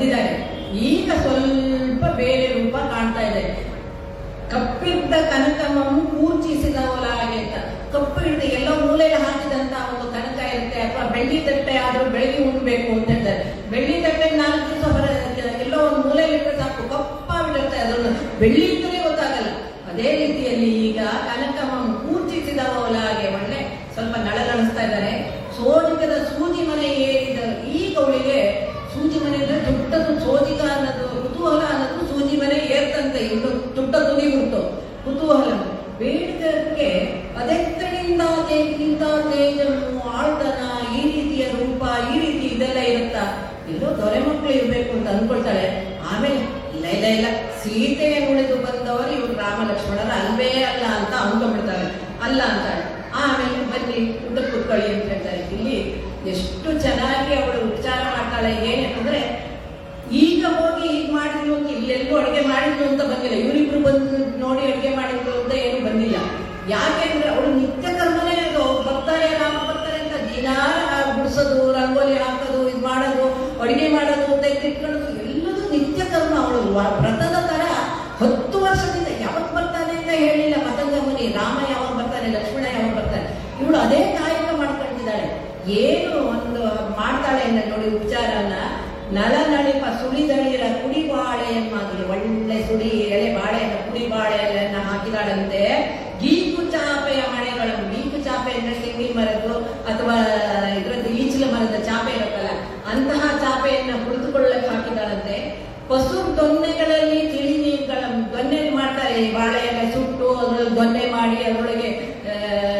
ಬಂದಿದ್ದಾರೆ ಈಗ ಸ್ವಲ್ಪ ಬೇರೆ ರೂಪ ಕಾಣ್ತಾ ಇದೆ ಕಪ್ಪಿದ್ದ ಕನಕಮನ್ನು ಕೂರ್ಚಿಸಿದವಲಾಗೆ ಅಂತ ಕಪ್ಪು ಹಿಡಿದು ಎಲ್ಲೋ ಮೂಲೆಯಲ್ಲಿ ಹಾಕಿದಂತ ಒಂದು ಕನಕ ಇರುತ್ತೆ ಅಥವಾ ಬೆಳ್ಳಿ ತಟ್ಟೆ ಆದ್ರೂ ಬೆಳಗ್ಗೆ ಉಣ್ಬೇಕು ಅಂತ ಹೇಳ್ತಾರೆ ಬೆಳ್ಳಿ ತಟ್ಟೆ ನಾಲ್ಕು ದಿವಸ ಬರ ಎಲ್ಲೋ ಒಂದು ಮೂಲೆಯಲ್ಲಿ ಇಟ್ಟರೆ ಸಾಕು ಕಪ್ಪ ಬಿಡುತ್ತೆ ಅದನ್ನು ಬೆಳ್ಳಿ ಅಂತಲೇ ಗೊತ್ತಾಗಲ್ಲ ಅದೇ ರೀತಿಯಲ್ಲಿ ಈಗ ಕನಕಮನ್ನು ಕೂರ್ಚಿಸಿದವಲಾಗೆ ಒಳ್ಳೆ ಸ್ವಲ್ಪ ನಳನಳಿಸ್ತಾ ಇದ್ದಾರೆ ಸೋಜಿಕದ ಸೂಜಿ ಮನೆ ಏರಿದ ಈಗ ಅವಳಿಗೆ ಸೂಜಿ ಮನೆ ಅಂದ್ರೆ ದೊಡ್ಡದು ಸೋಜಿಕ ಅನ್ನೋದು ಕುತೂಹಲ ಅನ್ನೋದು ಸೂಜಿ ಮನೆ ಏರ್ತಂತೆ ಇನ್ನು ದೊಡ್ಡ ತುದಿ ಉಂಟು ಕುತೂಹಲ ಬೇಡಿಕೆ ಅದೆತ್ತನಿಂದ ಇಂಥ ತೇಜನ್ನು ಆಳ್ತನ ಈ ರೀತಿಯ ರೂಪ ಈ ರೀತಿ ಇದೆಲ್ಲ ಇರುತ್ತಾ ಎಲ್ಲೋ ದೊರೆ ಮಕ್ಕಳು ಇರ್ಬೇಕು ಅಂತ ಅನ್ಕೊಳ್ತಾಳೆ ಆಮೇಲೆ ಇಲ್ಲ ಇಲ್ಲ ಇಲ್ಲ ಸೀತೆಯನ್ನು ಉಳಿದು ಬಂದವರು ಇವ್ರು ರಾಮ ಲಕ್ಷ್ಮಣರ ಅಲ್ವೇ ಅಲ್ಲ ಅಂತ ಅಂದ್ಕೊಂಡ್ಬಿಡ್ತಾರೆ ಅಲ್ಲ ಅಂತಾಳೆ ಆಮೇಲೆ ಬನ್ನಿ ಊಟ ಕುತ್ಕೊಳ್ಳಿ ಅಂತ ಹೇಳ್ತಾರೆ ಇಲ್ಲಿ ಎಷ್ಟು ಚೆನ್ನಾಗಿ ಅವಳು ವಿಚಾರ ಮಾಡ್ತಾಳೆ ಏನಂದ್ರೆ ಈಗ ಹೋಗಿ ಹೀಗ್ ಮಾಡಿದ್ರು ಅಂತ ಇಲ್ಲೆಲ್ಲೂ ಅಡುಗೆ ಮಾಡಿದ್ರು ಅಂತ ಬಂದಿಲ್ಲ ಇವರಿಬ್ರು ಬಂದು ನೋಡಿ ಅಡುಗೆ ಮಾಡಿದ್ರು ಅಂತ ಏನು ಬಂದಿಲ್ಲ ಯಾಕೆಂದ್ರೆ ಅವಳು ನಿತ್ಯ ಕರ್ಮನೇ ಅದು ಬರ್ತಾರೆ ರಾಮ ಬರ್ತಾರೆ ಅಂತ ದಿನ ಗುಡಿಸೋದು ರಂಗೋಲಿ ಹಾಕೋದು ಇದು ಮಾಡೋದು ಅಡುಗೆ ಮಾಡೋದು ತೆಗೆದಿಟ್ಕೊಳ್ಳೋದು ಎಲ್ಲದೂ ನಿತ್ಯ ಕರ್ಮ ಅವಳು ವ- ವ್ರತದ ತರ ಹತ್ತು ವರ್ಷದಿಂದ ಯಾವತ್ ಬರ್ತಾನೆ ಅಂತ ಹೇಳಿಲ್ಲ ಮತಂಗ ಮುನಿ ರಾಮ ಯಾವಾಗ ಬರ್ತಾನೆ ಲಕ್ಷ್ಮಣ ಯಾವಾಗ ಬರ್ತಾನೆ ಇವಳು ಅದೇ ಕಾಯಕ ಮಾಡ್ಕೊಂಡಿದ್ದಾಳೆ ಏನು ಒಂದು ಮಾಡ್ತಾಳೆ ಅಂದ್ರೆ ನೋಡಿ ಉಪಚಾರನ ನಲ ನಳಿಪ ಸುಳಿದಳಿರ ಕುಡಿ ಬಾಳೆಯನ್ನಾಗಲಿ ಒಳ್ಳೆ ಸುಡಿ ಎಳೆ ಬಾಳೆಯನ್ನು ಕುಡಿ ಬಾಳೆಯನ್ನ ಹಾಕಿದಾಳಂತೆ ಗೀಕು ಚಾಪೆಯ ಮನೆಗಳನ್ನು ಗೀಕು ಚಾಪೆ ಅಂದ್ರೆ ತೆಂಗಿನ ಮರದ್ದು ಅಥವಾ ಇದ್ರದ್ದು ಈಚಲ ಮರದ ಚಾಪೆ ಇರುತ್ತಲ್ಲ ಅಂತಹ ಚಾಪೆಯನ್ನ ಕುಳಿತುಕೊಳ್ಳಕ್ಕೆ ಹಾಕಿದಾಳಂತೆ ಪಶು ದೊನ್ನೆಗಳಲ್ಲಿ ತಿಳಿ ನೀರುಗಳ ದೊನ್ನೆ ಮಾಡ್ತಾರೆ ಈ ಬಾಳೆಯನ್ನ ಸುಟ್ಟು ಅದ್ರಲ್ಲಿ ದೊನ್ನೆ ಮಾಡಿ ಅದರೊಳಗೆ ಆ,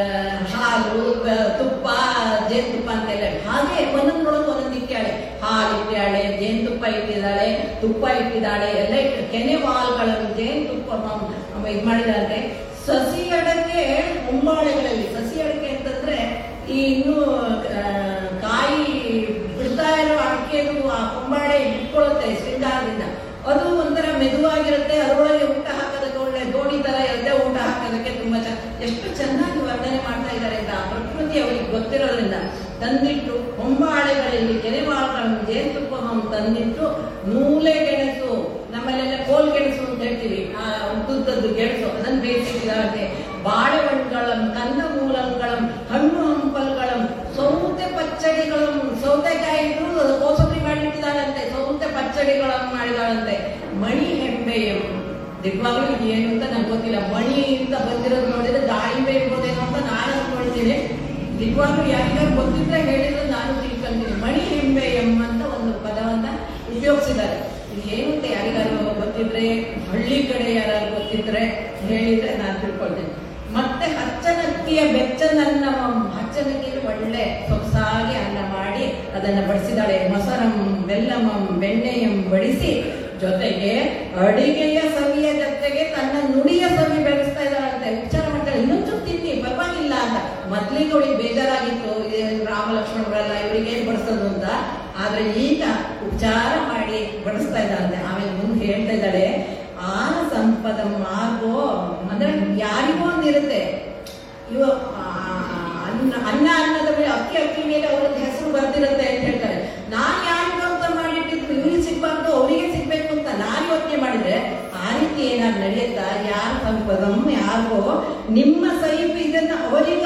ಹಾಲು ಬ- ತುಪ್ಪ ಜೇನುತುಪ್ಪ ಅಂತೆಲ್ಲ ಹಾಗೆ ಒಂದೊಂದ್ರೊಳಗೆ ಒಂದೊಂದು ಇಟ್ಟಾಳೆ ಹಾಲು ಇಟ್ಟಾಳೆ ಜೇನುತುಪ್ಪ ಇಟ್ಟಿದ್ದಾಳೆ ತುಪ್ಪ ಇಟ್ಟಿದ್ದಾಳೆ ಎಲ್ಲ ಇಟ್ಟು ಕೆನೆ ಹಾಲ್ಗಳನ್ನು ಜೇನುತುಪ್ಪ ಮ- ಇದು ಮಾಡಿದಾರೆ ಸಸಿ ಅಡಕೆ ಹೊಂಬಾಳೆಗಳಲ್ಲಿ ಸಸಿ ಅಡಕೆ ಅಂತಂದ್ರೆ ಈ ಇನ್ನು ಆ, ಕಾಯಿ ಬಿಡ್ತಾ ಇರೋ ಅಡಕೆದು ಆ ಹೊಂಬಾಳೆ ಇಟ್ಕೊಳ್ಳುತ್ತೆ ಶೃಂಗಾರದಿಂದ ಅದು ಒಂಥರ ಮೆದುವಾಗಿರುತ್ತೆ ಅದರೊಳಗೆ ಊಟ ಹಾಕೋದಕ್ಕೆ ಒಳ್ಳೆ ದೋಣಿ ತರ ಇರುತ್ತೆ ಊಟ ಹಾಕೋದಕ್ಕೆ ತುಂಬಾ ಚೆನ್ನ ಎಷ್ಟು ಚೆನ್ನಾಗಿ ವರ್ಣನೆ ಮಾಡ್ತಾ ಇದ್ದಾರೆ ಅಂತ ಆ ಪ್ರಕೃತಿ ಅವರಿಗೆ ಗೊತ್ತಿರೋದ್ರಿಂದ ತಂದಿಟ್ಟು ಹೊಂಬಾಳೆಗಳಲ್ಲಿ ಕೆರೆವಾಳಗಳನ್ನು ಜೇನುತುಪ್ಪವನ್ನು ತಂದಿಟ್ಟು ನೂಲೆ ಗೆಣಸು ನಮ್ಮಲ್ಲೆಲ್ಲ ಕೋಲ್ ಗೆಣಸು ಅಂತ ಹೇಳ್ತೀವಿ ಆ ಉದ್ದುದ್ದದ್ದು ಗೆಣಸು ಅದನ್ನು ಬೇಯಿಸಿದ್ದಾರೆ ಬಾಳೆಹಣ್ಣುಗಳಂ ಕಂದ ಮೂಲಂಗಳಂ ಹಣ್ಣು ಹಂಪಲ್ಗಳಂ ಸೌತೆ ಪಚ್ಚಡಿಗಳಂ ಸೌತೆಕಾಯಿ ಇಟ್ಟು ಅದು ಕೋಸಂಬರಿ ಮಾಡಿಟ್ಟಿದ್ದಾಳಂತೆ ಸೌತೆ ಪಚ್ಚಡಿಗಳನ್ನು ಮಾಡಿದಾಳಂತೆ ಮಣಿ ಹೆಂಬೆಯಂ ನಿಜವಾಗ್ಲೂ ಇದು ಏನು ಅಂತ ನಂಗೆ ಗೊತ್ತಿಲ್ಲ ಮಣಿ ಅಂತ ಬಂದಿರೋದು ನೋಡಿದ್ರೆ ದಾಳಿಂಬೆ ಇರ್ಬೋದೇನೋ ಅಂತ ನಾನು ಅನ್ಕೊಳ್ತೀನಿ ನಿಜವಾಗ್ಲೂ ಯಾರಿಗಾರು ಗೊತ್ತಿದ್ರೆ ಹೇಳಿದ್ರೆ ನಾನು ತಿಳ್ಕೊಂತೀನಿ ಮಣಿ ಹೆಂಬೆ ಎಂ ಅಂತ ಒಂದು ಪದವನ್ನ ಉಪಯೋಗಿಸಿದ್ದಾರೆ ಇದು ಏನು ಅಂತ ಯಾರಿಗಾರು ಗೊತ್ತಿದ್ರೆ ಹಳ್ಳಿ ಕಡೆ ಯಾರು ಗೊತ್ತಿದ್ರೆ ಹೇಳಿದ್ರೆ ನಾನು ತಿಳ್ಕೊಳ್ತೇನೆ ಮತ್ತೆ ಹಚ್ಚನಕ್ಕಿಯ ಬೆಚ್ಚನನ್ನ ಹಚ್ಚನಕ್ಕಿಯಲ್ಲಿ ಒಳ್ಳೆ ಸೊಗಸಾಗಿ ಅನ್ನ ಮಾಡಿ ಅದನ್ನ ಬಡಿಸಿದಾಳೆ ಮೊಸರಂ ಬೆಲ್ಲಮಂ ಬೆಣ್ಣೆಯಂ ಬಡಿಸಿ ಜೊತೆಗೆ ಅಡಿಗೆಯ ಸವಿಯ ಜೊತೆಗೆ ತನ್ನ ನುಡಿಯ ಸವಿ ಬೆಳೆಸ್ತಾ ಇದ್ದಾಳಂತೆ ಉಚ್ಚಾರ ಮಾಡ್ತಾಳೆ ಇನ್ನೊಂದು ತಿನ್ನಿ ಪರವಾಗಿಲ್ಲ ಅಂತ ಮೊದ್ಲಿಗೆ ಅವಳಿಗೆ ಬೇಜಾರಾಗಿತ್ತು ಇದೇನು ರಾಮ ಲಕ್ಷ್ಮಣರೆಲ್ಲ ಇವರಿಗೆ ಏನ್ ಬಡಿಸೋದು ಅಂತ ಆದ್ರೆ ಈಗ ಉಪಚಾರ ಮಾಡಿ ಬಡಿಸ್ತಾ ಇದ್ದಾಳಂತೆ ಆಮೇಲೆ ಮುಂದೆ ಹೇಳ್ತಾ ಇದ್ದಾಳೆ ಆನ ಸಂಪದ ಮಾರ್ಗೋ ಅಂದ್ರೆ ಯಾರಿಗೋ ಒಂದಿರುತ್ತೆ ಇವ ಆ, ಅನ್ನ ಅನ್ನ ಅನ್ನದ ಮೇಲೆ ಅಕ್ಕಿ ಅಕ್ಕಿ ಮೇಲೆ ಅವ್ರದ್ದು ಹೆಸರು ಬರ್ತಿರುತ್ತೆ ಅಂತ ಹೇಳ್ತಾರೆ ನಾನ್ ಯಾರಿಗೂ ಅಂತ ಮಾಡಿಟ್ಟಿದ್ರು ಇವ್ರಿಗೆ ಸಿಗ್ಬಾರ್ದು ಅವರಿಗೆ ಸಿಗ್ಬೇಕು ಅಂತ ನಾನು ಯೋಚನೆ ಮಾಡಿದ್ರೆ ಆ ರೀತಿ ಏನಾದ್ರು ನಡೆಯುತ್ತಾ ಯಾರ ಸಂಪದಂ ಯಾರಿಗೋ ನಿಮ್ಮ ಸೈಫ್ ಇದನ್ನ ಅವರಿಗೆ